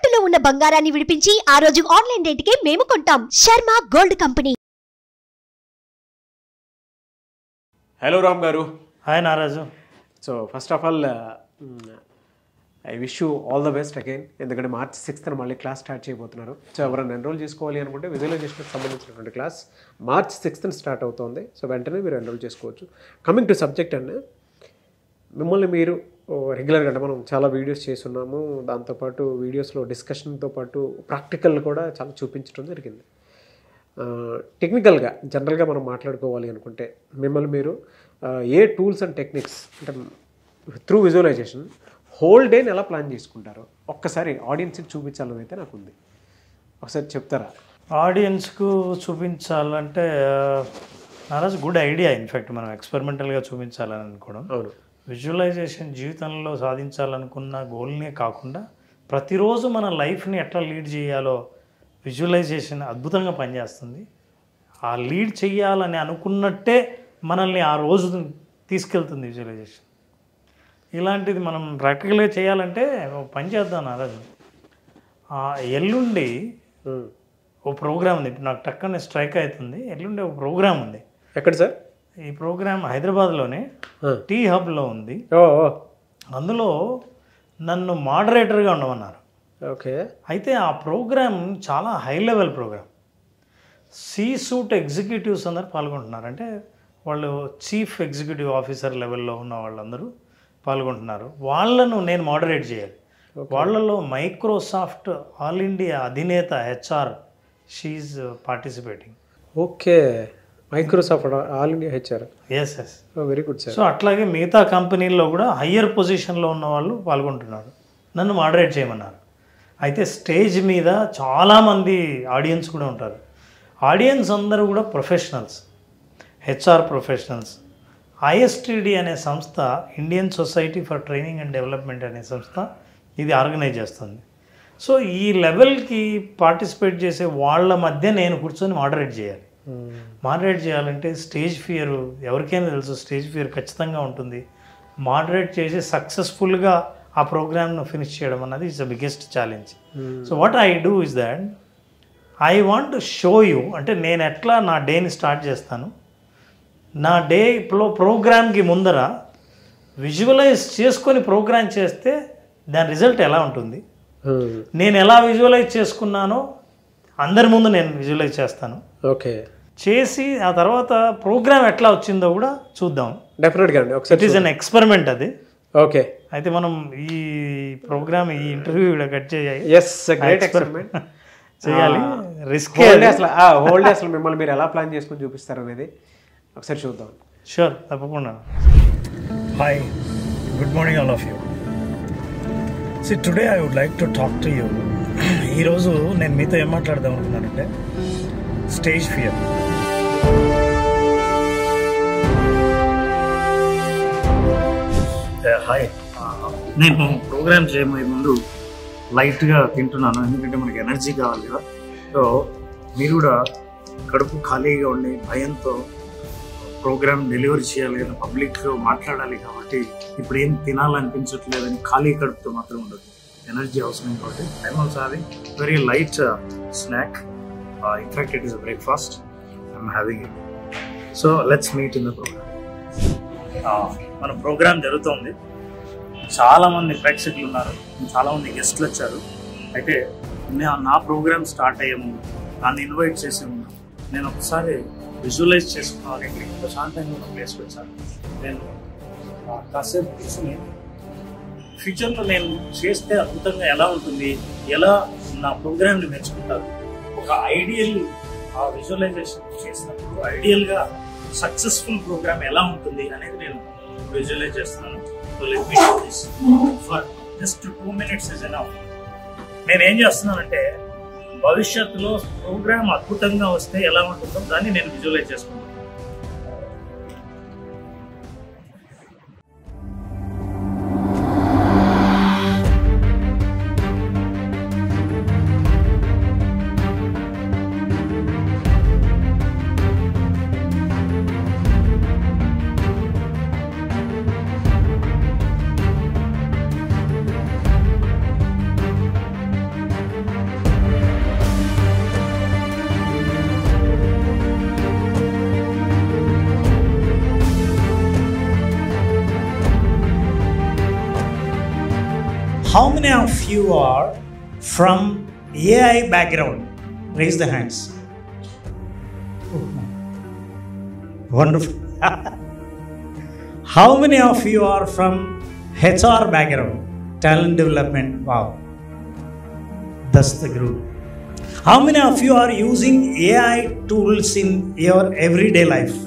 తాకట్టులో ఉన్న బంగారాన్ని విడిపించి ఆ రోజు ఆన్లైన్ రేటుకే మేము కొంటాం Sharma gold company hello Ram గారు hi Naraju so first of all I wish you all the best again ఎందుకంటే మార్చ్ సిక్స్త్ మళ్ళీ క్లాస్ స్టార్ట్ చేయబోతున్నారు సో ఎవరైనా ఎన్రోల్ చేసుకోవాలి అనుకుంటే విజువలైజేషన్కి సంబంధించినటువంటి క్లాస్ మార్చ్ సిక్స్త్ స్టార్ట్ అవుతుంది సో వెంటనే మీరు ఎన్రోల్ చేసుకోవచ్చు కమింగ్ టు సబ్జెక్ట్ అండి మిమ్మల్ని మీరు రెగ్యులర్గా అంటే మనం చాలా వీడియోస్ చేస్తున్నాము దాంతోపాటు వీడియోస్లో డిస్కషన్తో పాటు ప్రాక్టికల్ కూడా చాలా చూపించడం జరిగింది టెక్నికల్గా జనరల్గా మనం మాట్లాడుకోవాలి అనుకుంటే మిమ్మల్ని మీరు ఆ, ఏ టూల్స్ అండ్ టెక్నిక్స్ అంటే త్రూ విజువలైజేషన్ హోల్ డేని ఎలా ప్లాన్ చేసుకుంటారో ఒక్కసారి ఆడియన్స్కి చూపించాలని అయితే నాకు ఉంది ఒకసారి చెప్తారా ఆడియన్స్కు చూపించాలంటే నారాజు గుడ్ ఐడియా ఇన్ఫ్యాక్ట్ మనం ఎక్స్పెరిమెంటల్గా చూపించాలని అనుకోవడం అవును విజువలైజేషన్ జీవితంలో సాధించాలనుకున్న గోల్నే కాకుండా ప్రతిరోజు మన లైఫ్ని ఎట్లా లీడ్ చేయాలో విజువలైజేషన్ అద్భుతంగా పనిచేస్తుంది ఆ లీడ్ చేయాలని అనుకున్నట్టే మనల్ని ఆ రోజు తీసుకెళ్తుంది విజువలైజేషన్ ఇలాంటిది మనం ప్రాక్టికల్గా చేయాలంటే ఒక పని చేద్దాం నారాజు ఆ ఎల్లుండి ఉమ్. ఓ ప్రోగ్రామ్ ఉంది ఇప్పుడు నాకు టక్కనే స్ట్రైక్ అవుతుంది ఎల్లుండి ఒక ప్రోగ్రామ్ ఉంది ఎక్కడ సార్ ఈ ప్రోగ్రామ్ హైదరాబాద్లోనే ఆ. టీ హబ్లో ఉంది ఓ ఓ. అందులో నన్ను మోడరేటర్గా ఉండమన్నారు ఓకే అయితే ఆ ప్రోగ్రామ్ చాలా high level programme C suite executives అందరు పాల్గొంటున్నారు అంటే వాళ్ళు చీఫ్ ఎగ్జిక్యూటివ్ ఆఫీసర్ లెవెల్లో ఉన్న వాళ్ళందరూ పాల్గొంటున్నారు వాళ్ళను నేను మోడరేట్ చేయాలి వాళ్ళలో మైక్రోసాఫ్ట్ ఆల్ ఇండియా అధినేత HR she participating okay Microsoft all India HR yes yes very good sir so అట్లాగే మిగతా కంపెనీల్లో కూడా హయ్యర్ పొజిషన్లో ఉన్న వాళ్ళు పాల్గొంటున్నారు నన్ను మోడరేట్ చేయమన్నారు అయితే స్టేజ్ మీద చాలామంది ఆడియన్స్ కూడా ఉంటారు ఆడియన్స్ అందరూ కూడా ప్రొఫెషనల్స్ హెచ్ఆర్ ప్రొఫెషనల్స్ ఐఎస్టిడి అనే సంస్థ Indian society for training and development అనే సంస్థ ఇది ఆర్గనైజ్ చేస్తుంది సో ఈ లెవెల్కి పార్టిసిపేట్ చేసే వాళ్ళ మధ్య నేను కూర్చొని మోడరేట్ చేయాలి మోడరేట్ చేయాలంటే స్టేజ్ ఫియర్ ఎవరికైనా తెలుసు స్టేజ్ ఫియర్ ఖచ్చితంగా ఉంటుంది మోడరేట్ చేసి సక్సెస్ఫుల్గా ఆ ప్రోగ్రామ్ను ఫినిష్ చేయడం అన్నది is the biggest challenge so what I do is that I want to show you అంటే నేను ఎట్లా నా డేని స్టార్ట్ చేస్తాను నా డే ప్రో ప్రోగ్రామ్కి ముందర విజువలైజ్ చేసుకొని ప్రోగ్రామ్ చేస్తే దాని రిజల్ట్ ఎలా ఉంటుంది నేను ఎలా విజువలైజ్ చేసుకున్నానో అందరి ముందు నేను విజువలైజ్ చేస్తాను ఓకే చేసి ఆ తర్వాత ప్రోగ్రామ్ ఎట్లా వచ్చిందో కూడా చూద్దాం డెఫినెట్గా అండి ఇట్ ఒకసారి ఈస్ అన్ ఎక్స్పెరిమెంట్ అది ఓకే అయితే మనం ఈ ప్రోగ్రామ్ ఈ ఇంటర్వ్యూ ఇక్కడ కట్ చేయాలి ఎస్ గ్రేట్ ఎక్స్పెరిమెంట్ చేయాలి రిస్క్ హోల్ డే అసలు హోల్ డే అసలు మిమ్మల్ని మీరు ఎలా ప్లాన్ చేసుకొని చూపిస్తారు అనేది ఒకసారి చూద్దాం షూర్ తప్పకుండా hi good morning all of you see today I would like to talk to you ఈరోజు నేను మీతో ఏం మాట్లాడదాం అనుకున్నానంటే స్టేజ్ ఫియర్ హాయ్ నేను ప్రోగ్రామ్ చేయబోయే ముందు లైట్గా తింటున్నాను ఎందుకంటే మనకి ఎనర్జీ కావాలి కదా సో మీరు కూడా కడుపు ఖాళీగా ఉండి భయంతో ప్రోగ్రామ్ డెలివరీ చేయాలి కదా పబ్లిక్ మాట్లాడాలి కాబట్టి ఇప్పుడు ఏం తినాలనిపించట్లేదని ఖాళీ కడుపుతో మాత్రం ఉండదు ఎనర్జీ అవసరం కాబట్టి I'm also having very light snack in fact it is breakfast I'm having it so let's meet in the programme మన ప్రోగ్రామ్ జరుగుతోంది చాలా మంది ప్రేక్షకులు ఉన్నారు చాలా మంది గెస్ట్లు వచ్చారు అయితే నే- నా ప్రోగ్రామ్ స్టార్ట్ అయ్యే ముందు నన్ను ఇన్వైట్ చేసే ముందు నేను ఒకసారి విజువలైజ్ చేసుకోవాలి ఇక్కడ ప్రశాంతంగా ఉన్న ప్లేస్కి వచ్చాను నేను ఆ, కాసేపు కూర్చుని ఫ్యూచర్లో నేను చేస్తే అద్భుతంగా ఎలా ఉంటుంది ఎలా నా ప్రోగ్రామ్ని మెచ్చుకుంటారు ఒక ఐడియల్ ఆ విజువలైజేషన్ చేసినప్పుడు ఐడియల్గా సక్సెస్ఫుల్ ప్రోగ్రామ్ ఎలా ఉంటుంది అనేది నేను విజువలైజ్ చేస్తున్నాను so let me do this for just two minutes is enough నేను ఏం చేస్తున్నానంటే భవిష్యత్తులో ప్రోగ్రామ్ అద్భుతంగా వస్తే ఎలా ఉంటుందో దాన్ని నేను విజువలైజ్ చేసుకుంటాను How many of you are from AI background? Raise the hands. Wonderful. How many of you are from HR background? Talent development. Wow. That's the group. How many of you are using AI tools in your everyday life?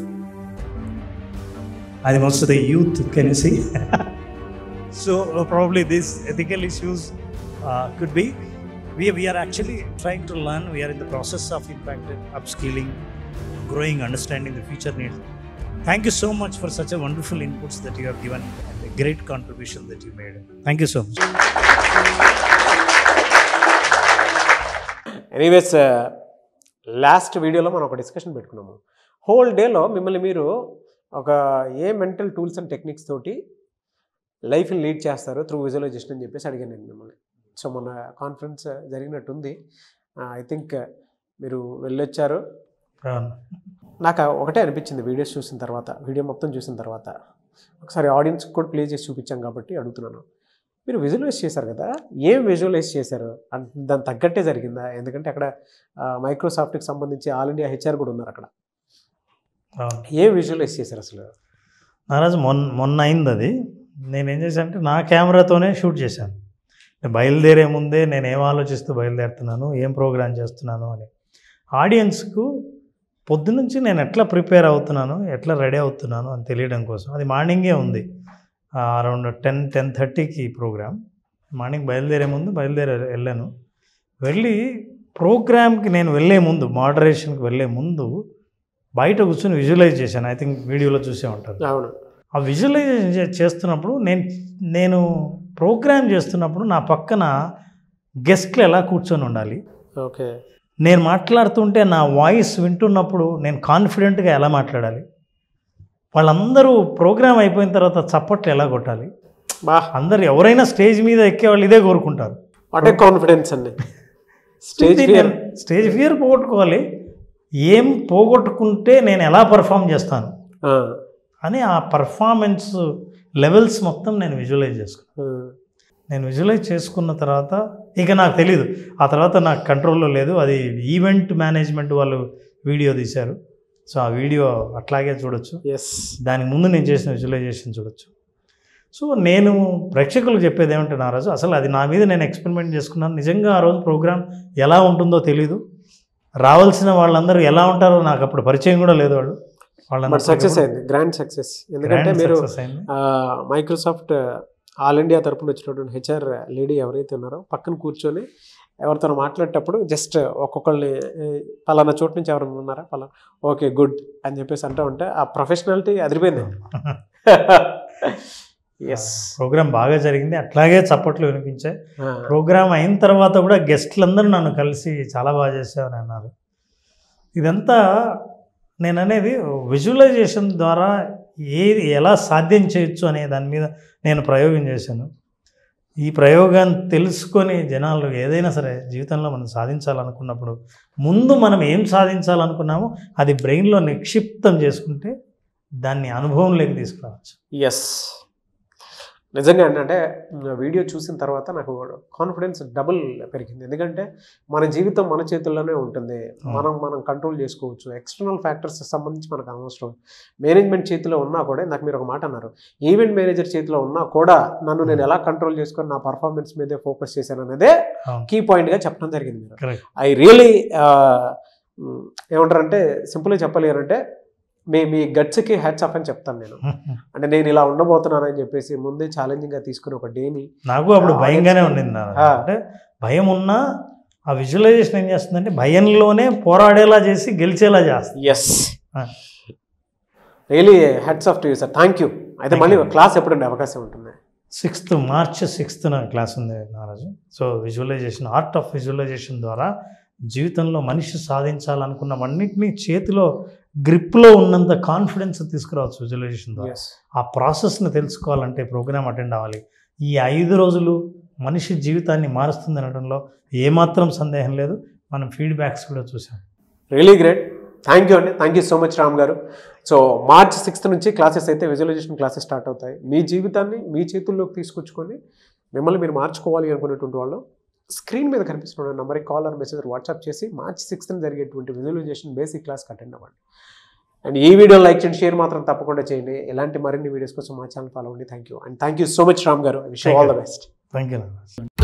I think most of the youth, can you see? so uh, probably these ethical issues uh, could be. We, we are actually trying to learn. We are in the process of in fact upskilling, growing, understanding the future needs. Thank you so much for such a wonderful inputs that you have given and a great contribution that you made. Thank you so much. Anyways last వీడియోలో మనం ఒక discussion పెట్టుకున్నాము whole డేలో మిమ్మల్ని మీరు ఒక ఏ mental tools and techniques తోటి లైఫ్ని లీడ్ చేస్తారు త్రూ విజువలైజేషన్ అని చెప్పేసి అడిగాను నేను మిమ్మల్ని సో మొన్న కాన్ఫరెన్స్ జరిగినట్టుంది ఐ థింక్ మీరు వెళ్ళొచ్చారు నాకు ఒకటే అనిపించింది వీడియోస్ చూసిన తర్వాత వీడియో మొత్తం చూసిన తర్వాత ఒకసారి ఆడియన్స్ కూడా ప్లే చేసి చూపించాం కాబట్టి అడుగుతున్నాను మీరు విజువలైజ్ చేశారు కదా ఏం విజువలైజ్ చేశారు అన్- దాని తగ్గట్టే జరిగిందా ఎందుకంటే అక్కడ మైక్రోసాఫ్ట్కి సంబంధించి ఆల్ ఇండియా హెచ్ఆర్ కూడా ఉన్నారు అక్కడ ఏం విజువలైజ్ చేశారు అసలు నారాజు మొన్న మొన్న అయింది అది నేనేం చేశాను అంటే నా కెమెరాతోనే షూట్ చేశాను నేను బయలుదేరే ముందే నేను ఏం ఆలోచిస్తూ బయలుదేరుతున్నాను ఏం ప్రోగ్రామ్ చేస్తున్నాను అని ఆడియన్స్కు పొద్దునుంచి నేను ఎట్లా ప్రిపేర్ అవుతున్నాను ఎట్లా రెడీ అవుతున్నాను అని తెలియడం కోసం అది మార్నింగే ఉంది అరౌండ్ టెన్ టెన్ థర్టీకి ప్రోగ్రామ్ మార్నింగ్ బయలుదేరే ముందు బయలుదేరే వెళ్ళాను వెళ్ళి ప్రోగ్రామ్కి నేను వెళ్ళే ముందు మోడరేషన్కి వెళ్ళే ముందు బయట కూర్చొని విజువలైజ్ చేశాను ఐ థింక్ వీడియోలో చూసే ఉంటారు అవును ఆ విజువలైజ్ చేస్తున్నప్పుడు నేను నేను ప్రోగ్రామ్ చేస్తున్నప్పుడు నా పక్కన గెస్ట్లు ఎలా కూర్చొని ఉండాలి ఓకే నేను మాట్లాడుతుంటే నా వాయిస్ వింటున్నప్పుడు నేను కాన్ఫిడెంట్గా ఎలా మాట్లాడాలి వాళ్ళందరూ ప్రోగ్రామ్ అయిపోయిన తర్వాత చప్పట్లు ఎలా కొట్టాలి బా అందరు ఎవరైనా స్టేజ్ మీద ఎక్కేవాళ్ళు ఇదే కోరుకుంటారు వాట్ కాన్ఫిడెన్స్ అండి స్టేజ్ ఫియర్ స్టేజ్ ఫియర్ పోగొట్టుకోవాలి ఏం పోగొట్టుకుంటే నేను ఎలా పర్ఫామ్ చేస్తాను అని ఆ పర్ఫార్మెన్స్ లెవెల్స్ మొత్తం నేను విజువలైజ్ చేసుకున్నాను నేను విజువలైజ్ చేసుకున్న తర్వాత ఇక నాకు తెలియదు ఆ తర్వాత నాకు కంట్రోల్లో లేదు అది ఈవెంట్ మేనేజ్మెంట్ వాళ్ళు వీడియో తీశారు సో ఆ వీడియో అట్లాగే చూడొచ్చు ఎస్ దానికి ముందు నేను చేసిన విజువలైజేషన్ చూడొచ్చు సో నేను ప్రేక్షకులకు చెప్పేది ఏమంటే నా రోజు అసలు అది నా మీద నేను ఎక్స్పెరిమెంట్ చేసుకున్నాను నిజంగా ఆ రోజు ప్రోగ్రామ్ ఎలా ఉంటుందో తెలీదు రావాల్సిన వాళ్ళందరూ ఎలా ఉంటారో నాకు అప్పుడు పరిచయం కూడా లేదు వాళ్ళు బట్ సక్సెస్ అయింది గ్రాండ్ సక్సెస్ ఎందుకంటే మీరు అయింది మైక్రోసాఫ్ట్ ఆల్ ఇండియా తరపున వచ్చినటువంటి హెచ్ఆర్ లేడీ ఎవరైతే ఉన్నారో పక్కన కూర్చొని ఎవరితో మాట్లాడేటప్పుడు జస్ట్ ఒక్కొక్కళ్ళని ఏ, పలానా చోటు నుంచి ఎవరైనా ఉన్నారా పలానా ఓకే గుడ్ అని చెప్పేసి అంటూ ఉంటే ఆ ప్రొఫెషనాలిటీ అదిరిపోయింది ఎస్ ప్రోగ్రామ్ బాగా జరిగింది అట్లాగే చప్పట్లు వినిపించాయి ప్రోగ్రామ్ అయిన తర్వాత కూడా గెస్ట్లందరూ నన్ను కలిసి చాలా బాగా చేసావని అన్నారు ఇదంతా నేను అనేది విజువలైజేషన్ ద్వారా ఏది ఎలా సాధ్యం చేయొచ్చు అనే దాని మీద నేను ప్రయోగం చేశాను ఈ ప్రయోగాన్ని తెలుసుకొని జనాలు ఏదైనా సరే జీవితంలో మనం సాధించాలనుకున్నప్పుడు ముందు మనం ఏం సాధించాలనుకున్నామో అది బ్రెయిన్లో నిక్షిప్తం చేసుకుంటే దాన్ని అనుభవంలోకి తీసుకురావచ్చు ఎస్ నిజంగా ఏంటంటే వీడియో చూసిన తర్వాత నాకు కాన్ఫిడెన్స్ డబుల్ పెరిగింది ఎందుకంటే మన జీవితం మన చేతుల్లోనే ఉంటుంది మనం మనం కంట్రోల్ చేసుకోవచ్చు ఎక్స్టర్నల్ ఫ్యాక్టర్స్ సంబంధించి మనకు అనవసరం మేనేజ్మెంట్ చేతిలో ఉన్నా కూడా నాకు మీరు ఒక మాట అన్నారు ఈవెంట్ మేనేజర్ చేతిలో ఉన్నా కూడా నన్ను నేను ఎలా కంట్రోల్ చేసుకొని నా పర్ఫార్మెన్స్ మీదే ఫోకస్ చేశాను అనేదే అవును. కీ పాయింట్గా చెప్పడం జరిగింది మీరు కరెక్ట్ ఐ రియలీ ఏమంటారంటే సింపుల్గా చెప్పాలి అని అంటే మీ మీ గట్స్కి హ్యాట్స్ ఆఫ్ అని చెప్తాను నేను అంటే నేను ఇలా ఉండబోతున్నానని చెప్పేసి ముందే ఛాలెంజింగ్గా తీసుకుని ఒక డేని నాకు అప్పుడు భయంగానే ఉండింది నా ఆ. అంటే భయం ఉన్నా ఆ విజువలైజేషన్ ఏం చేస్తుందంటే భయంలోనే పోరాడేలా చేసి గెలిచేలా చేస్తుంది ఎస్ ఆ. Really hats off to you sir thank you అయితే Thank మళ్ళీ you. క్లాస్ ఎప్పుడండి అవకాశం ఉంటుంది సిక్స్త్ మార్చ్ సిక్స్త్న క్లాస్ ఉంది Naraju so visualisation art of visualisation ద్వారా జీవితంలో మనిషి సాధించాలనుకున్నవన్నిటినీ చేతిలో గ్రిప్లో ఉన్నంత కాన్ఫిడెన్స్ తీసుకురావచ్చు విజువలైజేషన్ ద్వారా ఎస్ ఆ ప్రాసెస్ని తెలుసుకోవాలంటే ప్రోగ్రామ్ అటెండ్ అవ్వాలి ఈ ఐదు రోజులు మనిషి జీవితాన్ని మారుస్తుంది అనడంలో ఏమాత్రం సందేహం లేదు మనం ఫీడ్బ్యాక్స్ కూడా చూసాం రియలీ గ్రేట్ థ్యాంక్ యూ అండి thank you so much Ram గారు సో మార్చ్ సిక్స్త్ నుంచి క్లాసెస్ అయితే విజువలైజేషన్ క్లాసెస్ స్టార్ట్ అవుతాయి మీ జీవితాన్ని మీ చేతుల్లోకి తీసుకొచ్చుకొని మిమ్మల్ని మీరు మార్చుకోవాలి అనుకునేటువంటి వాళ్ళు స్క్రీన్ మీద కనిపిస్తున్న నెంబర్కి కాల్ ఆర్ మెసేజ్ వాట్సాప్ చేసి మార్చ్ సిక్స్త్ జరిగేటువంటి విజువలైజేషన్ బేసిక్ క్లాస్కి అటెండ్ అవ్వండి అండ్ ఈ వీడియో లైక్ చేయండి షేర్ మాత్రం తప్పకుండా చేయండి ఎలాంటి మరిన్ని వీడియోస్ కోసం మా ఛానల్ ఫాలో అవ్వండి thank you and thank you so much Ram గారు wish all the best thank you